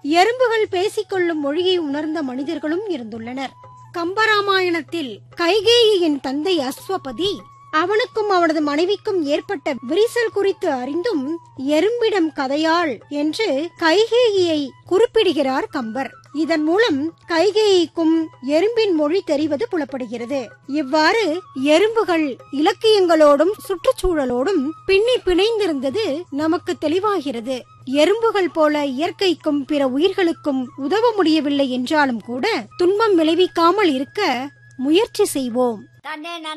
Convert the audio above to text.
எறும்புகள் பேசிக்கொள்ளும் மொழியை உணர்ந்த மனிதர்களும் இருந்துள்ளனர் கம்பராமாயணத்தில் கைகேயியின் தந்தை அஸ்வபதி அவனுக்கும் அவனது மனைவிக்கும் ஏற்பட்ட விரிசல் குறித்து அறிந்தும் எறும்பிடம் கதையாள் என்று கைகேயியை குறிப்பிடுகிறார் கம்பர் இதன் மூலம் கைகேயிக்கும் எறும்பின் மொழி தெரிவது புலப்படுகிறது இவ்வாறு எறும்புகள் இலக்கியங்களோடும் சுற்றுச்சூழலோடும் பின்னி பிணைந்திருந்தது நமக்கு தெளிவாகிறது எறும்புகள் போல இயற்கைக்கும் பிற உயிர்களுக்கும் உதவ முடியவில்லை என்றாலும் கூட துன்பம் விளைவிக்காமல் இருக்க முயற்சி செய்வோம் தன்னே